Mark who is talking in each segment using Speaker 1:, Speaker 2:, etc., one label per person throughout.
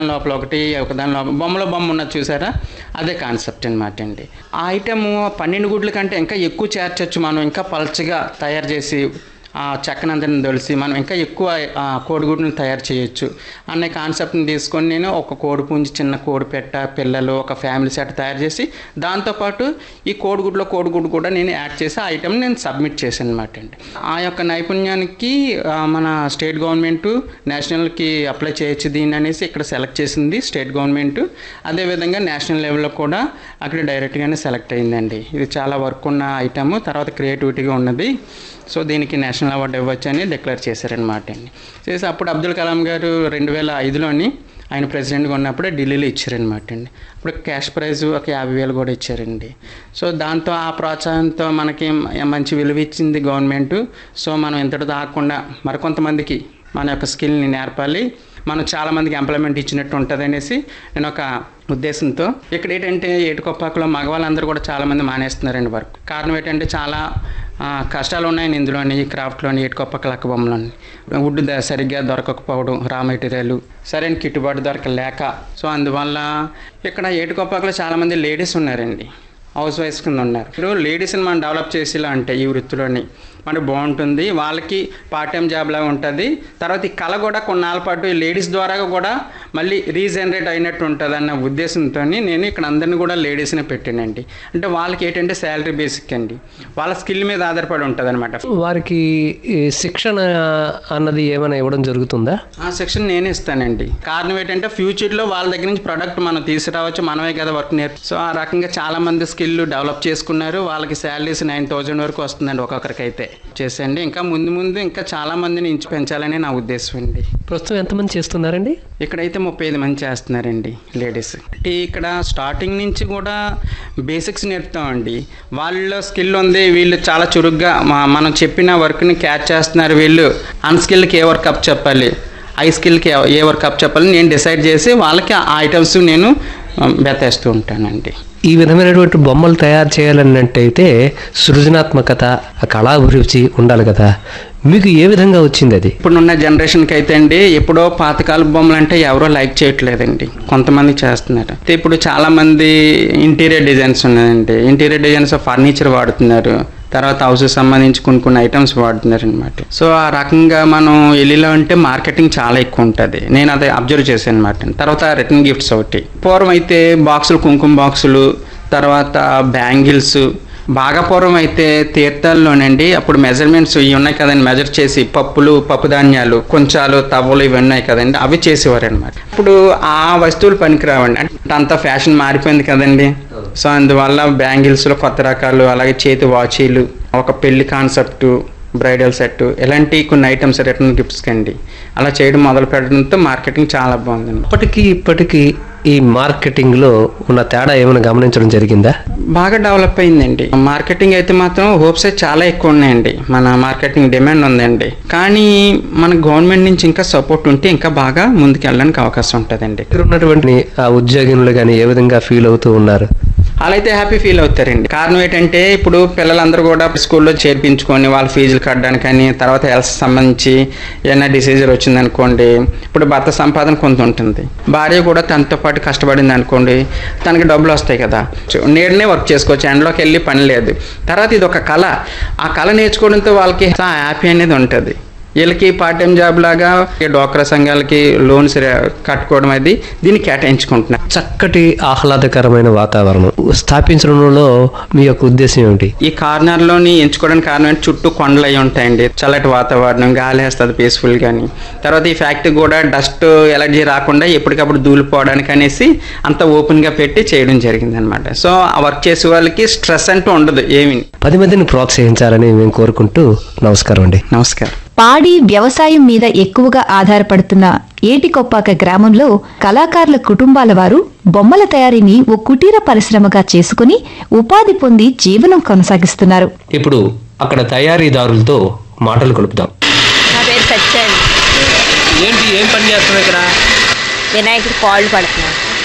Speaker 1: లోపల ఒకటి ఒక దాని లోపల బొమ్మలో బొమ్మ ఉన్నది చూసారా అదే కాన్సెప్ట్ అనమాట అండి ఆ ఐటమ్ పన్నెండు గుడ్ల కంటే ఇంకా ఎక్కువ చేర్చొచ్చు మనం ఇంకా పలచగా తయారు చేసి ఆ చెక్కనందరిని తొలిసి మనం ఇంకా ఎక్కువ ఆ, కోడిగుడ్డును తయారు చేయొచ్చు అనే కాన్సెప్ట్ని తీసుకొని నేను ఒక కోడి పుంజి చిన్న కోడి పెట్ట పిల్లలు ఒక ఫ్యామిలీ సెట్ తయారు చేసి దాంతోపాటు ఈ కోడిగుడ్లో కోడిగుడ్డు కూడా నేను యాడ్ చేసి ఆ ఐటమ్ నేను సబ్మిట్ చేశాను అనమాట అండి ఆ యొక్క నైపుణ్యానికి ఆ, మన స్టేట్ గవర్నమెంట్ నేషనల్కి అప్లై చేయొచ్చు దీన్ని అనేసి ఇక్కడ సెలెక్ట్ చేసింది స్టేట్ గవర్నమెంట్ అదేవిధంగా నేషనల్ లెవెల్లో కూడా అక్కడ డైరెక్ట్గానే సెలెక్ట్ అయిందండి ఇది చాలా వర్క్ ఉన్న ఐటమ్ తర్వాత క్రియేటివిటీగా ఉన్నది సో దీనికి నేషనల్ అవార్డు ఇవ్వచ్చు అని డిక్లేర్ చేశారనమాట అండి చేసి అప్పుడు అబ్దుల్ కలాం గారు రెండు వేల ఐదులోని ఆయన ప్రెసిడెంట్గా ఉన్నప్పుడే ఢిల్లీలో ఇచ్చారనమాట అండి అప్పుడు క్యాష్ ప్రైజ్ ఒక యాభై వేలు కూడా ఇచ్చారండి సో దాంతో ఆ ప్రోత్సాహంతో మనకి మంచి విలువ ఇచ్చింది గవర్నమెంట్ సో మనం ఇంతటితో ఆగకుండా మరికొంతమందికి మన యొక్క స్కిల్ని నేర్పాలి మనం చాలామందికి ఎంప్లాయ్మెంట్ ఇచ్చినట్టు ఉంటుంది అనేసి నేను ఒక ఉద్దేశంతో ఇక్కడ ఏంటంటే ఏటుకొప్పాకులో మగవాళ్ళందరూ కూడా చాలామంది మానేస్తున్నారండి వర్క్ కారణం ఏంటంటే చాలా ఆ, కష్టాలు ఉన్నాయండి ఇందులోని ఈ క్రాఫ్ట్లోని ఏటుకొప్పక లక్క బొమ్మలోని వుడ్ ద- సరిగ్గా దొరకకపోవడం రా మెటీరియల్ సరైన గిట్టుబాటు దొరకలేక సో అందువల్ల ఇక్కడ ఏటుకొప్పాకలో చాలామంది లేడీస్ ఉన్నారండి హౌస్ వైఫ్స్ కింద ఉన్నారు ఇప్పుడు లేడీస్ని మనం డెవలప్ చేసేలా అంటే ఈ వృత్తిలోని మనకి బాగుంటుంది వాళ్ళకి పార్ట్ టైం జాబ్ లాగా ఉంటుంది తర్వాత ఈ కళ కూడా కొన్నాళ్ళ పాటు ఈ లేడీస్ ద్వారా కూడా మళ్ళీ రీజనరేట్ అయినట్టు ఉంటుంది అన్న ఉద్దేశంతో నేను ఇక్కడ అందరిని కూడా లేడీస్ని పెట్టానండి అంటే వాళ్ళకి ఏంటంటే శాలరీ బేసిక్ అండి వాళ్ళ స్కిల్ మీద ఆధారపడి ఉంటుంది అనమాట
Speaker 2: వారికి ఈ శిక్షణ అన్నది ఏమైనా ఇవ్వడం జరుగుతుందా
Speaker 1: ఆ సెక్షన్ నేనే ఇస్తానండి కారణం ఏంటంటే ఫ్యూచర్లో వాళ్ళ దగ్గర నుంచి ప్రోడక్ట్ మనం తీసుకురావచ్చు మనమే కదా వర్క్ నేర్పి సో ఆ రకంగా చాలా మంది స్కిల్ డెవలప్ చేసుకున్నారు వాళ్ళకి శాలరీస్ నైన్ థౌజండ్ వరకు వస్తుందండి ఒక్కొక్కరికి అయితే చేసండి ఇంకా ముందు ముందు ఇంకా చాలా మందిని ఇంచు పెంచాలని నా ఉద్దేశం అండి
Speaker 2: ప్రస్తుతం ఎంతమంది చేస్తున్నారండి
Speaker 1: ఇక్కడైతే ముప్పై ఐదు మంది చేస్తున్నారండి లేడీస్ అంటే ఇక్కడ స్టార్టింగ్ నుంచి కూడా బేసిక్స్ నేర్పుతామండి వాళ్ళ స్కిల్ ఉంది వీళ్ళు చాలా చురుగ్గా మా- మనం చెప్పిన వర్క్ని క్యాచ్ చేస్తున్నారు వీళ్ళు అన్స్కిల్కి ఏ వర్క్ అప్ చెప్పాలి ఐ స్కిల్కి ఏ వర్క్ అప్ చెప్పాలి నేను డిసైడ్ చేసి వాళ్ళకి ఆ ఐటమ్స్ నేను ఆ, బెతేస్తూ ఉంటానండి
Speaker 2: ఈ విధమైనటువంటి బొమ్మలు తయారు చేయాలన్నట్టయితే సృజనాత్మకత ఆ కళాభిరుచి ఉండాలి కదా మీకు ఏ విధంగా వచ్చింది అది
Speaker 1: ఇప్పుడున్న జనరేషన్కి అయితే అండి ఎప్పుడో పాతకాల బొమ్మలు అంటే ఎవరో లైక్ చేయట్లేదండి కొంతమంది చేస్తున్నారు అయితే ఇప్పుడు చాలా మంది ఇంటీరియర్ డిజైన్స్ ఉన్నాయండి ఇంటీరియర్ డిజైన్స్ ఫర్నిచర్ వాడుతున్నారు తర్వాత హౌస్ సంబంధించి కొన్ని కొన్ని ఐటమ్స్ వాడుతున్నారు అనమాట సో ఆ రకంగా మనం ఎల్లిలో అంటే మార్కెటింగ్ చాలా ఎక్కువ ఉంటుంది నేను అదే అబ్జర్వ్ చేశాను అనమాట తర్వాత రిటర్న్ గిఫ్ట్స్ ఒకటి పూర్వం అయితే బాక్సులు కుంకుమ బాక్సులు తర్వాత బ్యాంగిల్స్ బాగా పూర్వం అయితే తీర్థాల్లోనండి అప్పుడు మెజర్మెంట్స్ ఇవి ఉన్నాయి కదండి మెజర్ చేసి పప్పులు పప్పు ధాన్యాలు కొంచాలు తవ్వలు ఇవి ఉన్నాయి కదండి అవి చేసేవారు అనమాట ఇప్పుడు ఆ వస్తువులు పనికిరావండి అంటే అంత ఫ్యాషన్ మారిపోయింది కదండి సో అందువల్ల బ్యాంగిల్స్లో కొత్త రకాలు అలాగే చేతి వాచీలు ఒక పెళ్లి కాన్సెప్ట్ బ్రైడల్ సెట్ ఇలాంటి కొన్ని ఐటమ్స్ రిటర్న్ గిఫ్ట్స్ కండి అలా చేయడం మొదలు పెట్టడంతో మార్కెటింగ్ చాలా బాగుందండి
Speaker 2: అప్పటికి ఇప్పటికి ఈ మార్కెటింగ్లో ఉన్న తేడా ఏమైనా గమనించడం జరిగిందా
Speaker 1: బాగా డెవలప్ అయిందండి మార్కెటింగ్ అయితే మాత్రం హోప్స్ అయితే చాలా ఎక్కువ ఉన్నాయండి మన మార్కెటింగ్ డిమాండ్ ఉందండి కానీ మన గవర్నమెంట్ నుంచి ఇంకా సపోర్ట్ ఉంటే ఇంకా బాగా ముందుకు వెళ్ళడానికి అవకాశం ఉంటుందండి
Speaker 2: ఇక్కడ ఉన్నటువంటి ఆ ఉద్యోగులు కానీ ఏ విధంగా ఫీల్ అవుతూ ఉన్నారు
Speaker 1: అలా అయితే హ్యాపీ ఫీల్ అవుతారండి కారణం ఏంటంటే ఇప్పుడు పిల్లలందరూ కూడా స్కూల్లో చేర్పించుకొని వాళ్ళ ఫీజులు కట్టడానికి కానీ తర్వాత హెల్త్ సంబంధించి ఏమైనా డిసీజర్ వచ్చిందనుకోండి ఇప్పుడు భర్త సంపాదన కొంత ఉంటుంది భార్య కూడా తనతో పాటు కష్టపడింది అనుకోండి తనకి డబ్బులు వస్తాయి కదా నేడనే వర్క్ చేసుకోవచ్చు ఎండలోకి వెళ్ళి పని లేదు తర్వాత ఇది ఒక కళ ఆ కళ నేర్చుకోవడంతో వాళ్ళకి హ్యాపీ అనేది ఉంటుంది వీళ్ళకి పార్ట్ టైం జాబ్ లాగా ఈ డ్వాక్రా సంఘాలకి లోన్స్ కట్టుకోవడం అది దీన్ని కేటాయించుకుంటున్నారు
Speaker 2: చక్కటి ఆహ్లాదకరమైన వాతావరణం స్థాపించడంలో మీ యొక్క ఉద్దేశం ఏమిటి
Speaker 1: ఈ కార్నర్లోని ఎంచుకోవడానికి కారణం ఏంటి చుట్టూ కొండలు అయి ఉంటాయండి చల్లటి వాతావరణం గాలి వేస్తుంది పీస్ఫుల్ గాని తర్వాత ఈ ఫ్యాక్టరీ కూడా డస్ట్ ఎలర్జీ రాకుండా ఎప్పటికప్పుడు దూలిపోవడానికి అనేసి అంత ఓపెన్ గా పెట్టి చేయడం జరిగింది అనమాట సో ఆ వర్క్ చేసే వాళ్ళకి స్ట్రెస్ అంటూ ఉండదు ఏమి
Speaker 2: పది మందిని ప్రోత్సహించాలని మేము కోరుకుంటూ నమస్కారం అండి
Speaker 1: నమస్కారం
Speaker 3: పాడి వ్యవసాయం మీద ఎక్కువగా ఆధారపడుతున్న ఏటికొప్పాక గ్రామంలో కళాకారుల కుటుంబాల వారు బొమ్మల తయారీని ఓ కుటీర పరిశ్రమగా చేసుకుని ఉపాధి పొంది జీవనం కొనసాగిస్తున్నారు
Speaker 2: ఇప్పుడు అక్కడ తయారీదారులతో మాటలు కలుపుదాం
Speaker 4: నా పేరు సత్య అండి
Speaker 2: ఏంటి ఏం పని చేస్తున్నావు ఇక్కడ
Speaker 4: వినాయకుడు కాళ్ళు పడుతున్నాను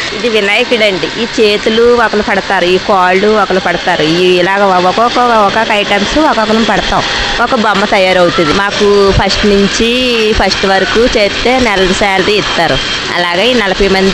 Speaker 4: ఇది వినాయకుడు అండి ఈ చేతులు ఒకరు పడతారు ఈ కాళ్ళు ఒకరు పడతారు ఈ ఇలాగ ఒక్కొక్క ఒక్కొక్క ఐటమ్స్ ఒక్కొక్కరు పడతాం ఒక బొమ్మ తయారవుతుంది మాకు ఫస్ట్ నుంచి ఫస్ట్ వరకు చేస్తే నెల శాలరీ ఇస్తారు అలాగే ఈ నలభై మంది